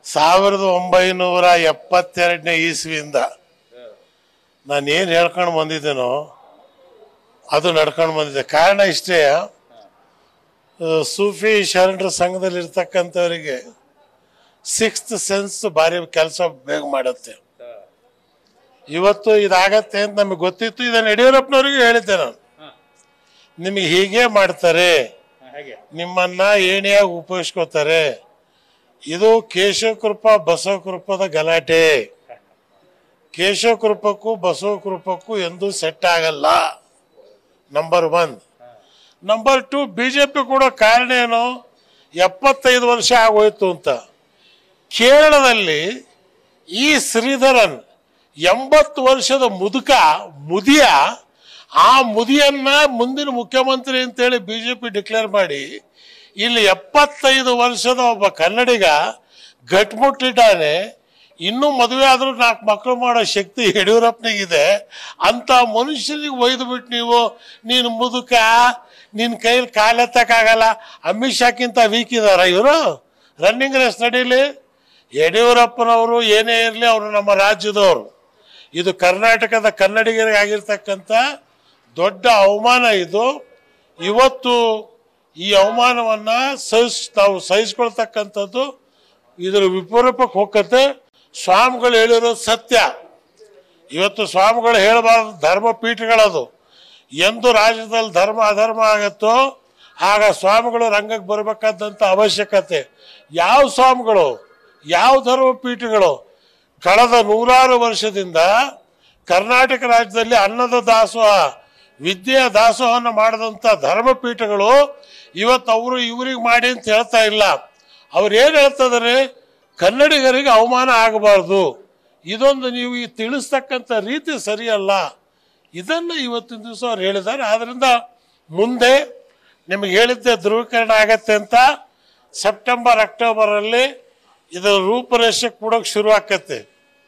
ಸಾವಿರದ ಒಂಬೈನೂರ ಎಪ್ಪತ್ತೆರಡನೇ ಇಸ್ವಿಯಿಂದ ನಾನು ಏನು ಹೇಳ್ಕೊಂಡು ಬಂದಿದ್ದೇನೋ ಅದು ನಡ್ಕೊಂಡು ಬಂದಿದೆ ಕಾರಣ ಇಷ್ಟೇ ಆ, ಸೂಫಿ ಶರಣರ ಸಂಘದಲ್ಲಿ ಇರ್ತಕ್ಕಂಥವರಿಗೆ ಸಿಕ್ಸ್ತ್ ಸೆನ್ಸ್ ಭಾರಿ ಕೆಲಸ ಬೇಗ ಮಾಡುತ್ತೆ ಇವತ್ತು ಇದಾಗತ್ತೆ ಅಂತ ನಮಗೆ ಗೊತ್ತಿತ್ತು ಇದನ್ನು ಯಡಿಯೂರಪ್ಪನವರಿಗೆ ಹೇಳಿದ್ದೆ ನಾನು ನಿಮಗೆ ಹೀಗೆ ಮಾಡ್ತಾರೆ ಹೇಗೆ ನಿಮ್ಮನ್ನ ಏಣಿಯಾಗಿ ಉಪಯೋಗಿಸ್ಕೋತಾರೆ ಇದು ಕೇಶವಕೃಪ ಬಸವಕೃಪದ ಗಲಾಟೆ ಕೇಶವಕೃಪಕ್ಕೂ ಬಸವಕೃಪಕ್ಕೂ ಎಂದೂ ಸೆಟ್ ಆಗಲ್ಲ number one number two BJP ಕೂಡ ಕಾರಣ ಏನು ಎಪ್ಪತ್ತೈದು ವರ್ಷ ಆಗೋಯ್ತು ಅಂತ ಕೇರಳದಲ್ಲಿ ಈ ಶ್ರೀಧರನ್ ಎಂಬತ್ತು ವರ್ಷದ ಮುದುಕ ಮುದಿಯ ಆ ಮುದಿಯನ್ನ ಮುಂದಿನ ಮುಖ್ಯಮಂತ್ರಿ ಅಂತೇಳಿ ಬಿಜೆಪಿ ಡಿಕ್ಲೇರ್ ಮಾಡಿ ಇಲ್ಲಿ ಎಪ್ಪತ್ತೈದು ವರ್ಷದ ಒಬ್ಬ ಕನ್ನಡಿಗ ಗಟ್ಮುಟ್ಟಿದ್ದಾನೆ ಇನ್ನೂ ಮದುವೆ ಆದ್ರೂ ನಾಲ್ಕು ಮಕ್ಕಳು ಮಾಡೋ ಶಕ್ತಿ ಯಡಿಯೂರಪ್ಪನಿಗಿದೆ ಅಂತ ಮನುಷ್ಯನಿಗೆ ಒಯ್ದು ಬಿಟ್ಟು ನೀವು ನೀನು ಮುದುಕ ನಿನ್ನ ಕೈಲಿ ಕಾಲೆತ್ತಕ್ಕಾಗಲ್ಲ ಅಮಿತ್ ಶಾಕ್ಕಿಂತ ವೀಕ್ ಇದಾರ ಇವರು ರನ್ನಿಂಗ್ ರೇಸ್ ನಡೀಲಿ ಯಡಿಯೂರಪ್ಪನವರು ಏನೇ ಇರಲಿ ಅವರು ನಮ್ಮ ರಾಜ್ಯದವರು ಇದು ಕರ್ನಾಟಕದ ಕನ್ನಡಿಗರಿಗೆ ಆಗಿರ್ತಕ್ಕಂಥ ದೊಡ್ಡ ಅವಮಾನ ಇದು ಇವತ್ತು ಈ ಅವಮಾನವನ್ನ ಸಹಿಸ್ ನಾವು ಸಹಿಸ್ಕೊಳ್ತಕ್ಕಂಥದ್ದು ಇದರ ವಿಪರೀಪಕ್ಕೆ ಹೋಗತ್ತೆ ಸ್ವಾಮಿಗಳು ಹೇಳಿರೋದು ಸತ್ಯ ಇವತ್ತು ಸ್ವಾಮಿಗಳು ಹೇಳಬಾರ್ದು ಧರ್ಮ ಪೀಠಗಳದು ಎಂದು ರಾಜ್ಯದಲ್ಲಿ ಧರ್ಮ ಅಧರ್ಮ ಆಗತ್ತೋ ಆಗ ಸ್ವಾಮಿಗಳು ರಂಗಕ್ಕೆ ಬರಬೇಕಾದಂಥ ಅವಶ್ಯಕತೆ ಯಾವ ಸ್ವಾಮಿಗಳು ಯಾವ ಧರ್ಮ ಪೀಠಗಳು ಕಳೆದ ನೂರಾರು ವರ್ಷದಿಂದ ಕರ್ನಾಟಕ ರಾಜ್ಯದಲ್ಲಿ ಅನ್ನದ ದಾಸೋಹ ವಿದ್ಯೆಯ ದಾಸೋಹವನ್ನು ಮಾಡಿದಂಥ ಧರ್ಮಪೀಠಗಳು ಇವತ್ತು ಅವರು ಇವ್ರಿಗೆ ಮಾಡಿ ಅಂತ ಹೇಳ್ತಾ ಇಲ್ಲ ಅವ್ರು ಏನು ಹೇಳ್ತಿದ್ದಾರೆ ಕನ್ನಡಿಗರಿಗೆ ಅವಮಾನ ಆಗಬಾರ್ದು ಇದೊಂದು ನೀವು ಈ ತಿಳಿಸ್ತಕ್ಕಂಥ ರೀತಿ ಸರಿಯಲ್ಲ ಇದನ್ನು ಇವತ್ತಿನ ದಿವಸ ಅವ್ರು ಹೇಳಿದ್ದಾರೆ ಆದ್ರಿಂದ ಮುಂದೆ ನಿಮಗೆ ಹೇಳಿದ್ದೆ ಧ್ರುವೀಕರಣ ಆಗತ್ತೆ ಅಂತ ಸೆಪ್ಟೆಂಬರ್ ಅಕ್ಟೋಬರಲ್ಲಿ ಇದರ ರೂಪರೇಷೆ ಕೊಡೋಕೆ ಶುರು ಆಕತ್ತೆ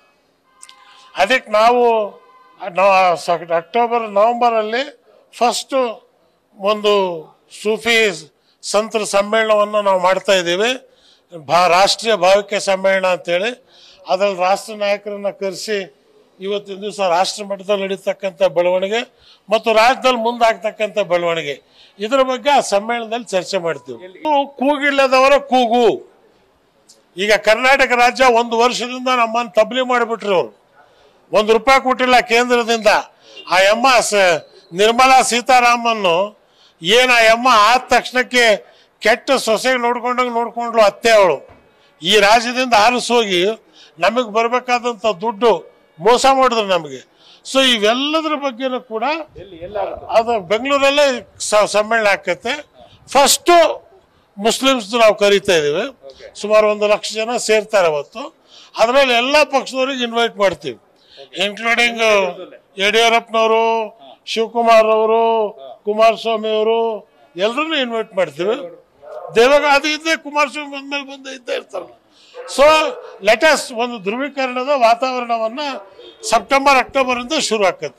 ಅದಕ್ಕೆ ನಾವು ನಾವು ಸ- ಅಕ್ಟೋಬರ್ ನವೆಂಬರಲ್ಲಿ ಫಸ್ಟು ಒಂದು ಸೂಫಿ ಸಂತರ ಸಮ್ಮೇಳನವನ್ನು ನಾವು ಮಾಡ್ತಾ ಇದ್ದೀವಿ ಭಾ ರಾಷ್ಟ್ರೀಯ ಭಾವಿಕೆ ಸಮ್ಮೇಳನ ಅಂತೇಳಿ ಅದರಲ್ಲಿ ರಾಷ್ಟ್ರ ನಾಯಕರನ್ನ ಕರೆಸಿ ಇವತ್ತಿನ ದಿವಸ ರಾಷ್ಟ್ರ ಮಟ್ಟದಲ್ಲಿ ನಡೀತಕ್ಕಂಥ ಬೆಳವಣಿಗೆ ಮತ್ತು ರಾಜ್ಯದಲ್ಲಿ ಮುಂದಾಗ್ತಕ್ಕಂಥ ಬೆಳವಣಿಗೆ ಇದರ ಬಗ್ಗೆ ಆ ಸಮ್ಮೇಳನದಲ್ಲಿ ಚರ್ಚೆ ಮಾಡ್ತೀವಿ ಕೂಗಿಲ್ಲದವರ ಕೂಗು ಈಗ ಕರ್ನಾಟಕ ರಾಜ್ಯ ಒಂದು ವರ್ಷದಿಂದ ನಮ್ಮನ್ನು ತಬ್ಲಿ ಮಾಡಿಬಿಟ್ರು ಅವರು ಒಂದು ರೂಪಾಯಿ ಕೊಟ್ಟಿಲ್ಲ ಕೇಂದ್ರದಿಂದ ಆ ಯಮ್ಮ ಸ ನಿರ್ಮಲಾ ಸೀತಾರಾಮನ್ನು ಏನು ಆ ಯಮ್ಮ ಆದ ತಕ್ಷಣಕ್ಕೆ ಕೆಟ್ಟ ಸೊಸೆಗೆ ನೋಡ್ಕೊಂಡಂಗೆ ನೋಡ್ಕೊಂಡ್ಲು ಅತ್ತೆ ಅವಳು ಈ ರಾಜ್ಯದಿಂದ ಆರಿಸೋಗಿ ನಮಗೆ ಬರಬೇಕಾದಂಥ ದುಡ್ಡು ಮೋಸ ಮಾಡಿದ್ರು ನಮಗೆ ಸೊ ಇವೆಲ್ಲದರ ಬಗ್ಗೆನೂ ಕೂಡ ಎಲ್ಲಿ ಎಲ್ಲಾಗುತ್ತೆ ಅದು ಬೆಂಗಳೂರಲ್ಲೇ ಸ- ಸಮ್ಮೇಳನ ಆಕತ್ತೆ ಫಸ್ಟು ಮುಸ್ಲಿಮ್ಸ್ ನಾವು ಕರಿತಾ ಇದೀವಿ ಸುಮಾರು ಒಂದು ಲಕ್ಷ ಜನ ಸೇರ್ತಾರೆ ಅವತ್ತು ಅದರಲ್ಲಿ ಎಲ್ಲ ಪಕ್ಷದವ್ರಿಗೆ ಇನ್ವೈಟ್ ಮಾಡ್ತೀವಿ ಇನ್ಕ್ಲೂಡಿಂಗ್ ಯಡಿಯೂರಪ್ಪನವರು ಶಿವಕುಮಾರ್ ಅವರು ಕುಮಾರಸ್ವಾಮಿ ಅವರು ಎಲ್ಲರನ್ನೂ ಇನ್ವೈಟ್ ಮಾಡ್ತೀವಿ ದೇವಾಗ ಅದು ಇದ್ದೇ ಕುಮಾರಸ್ವಾಮಿ ಬಂದ್ಮೇಲೆ ಬಂದೇ ಇದ್ದೇ ಇರ್ತಾರಲ್ಲ ಸೊ ಲೆಟಸ್ ಒಂದು ಧ್ರುವೀಕರಣದ ವಾತಾವರಣವನ್ನ ಸೆಪ್ಟೆಂಬರ್ ಅಕ್ಟೋಬರ್ ಇಂದ ಶುರು ಆಕತ್ತೆ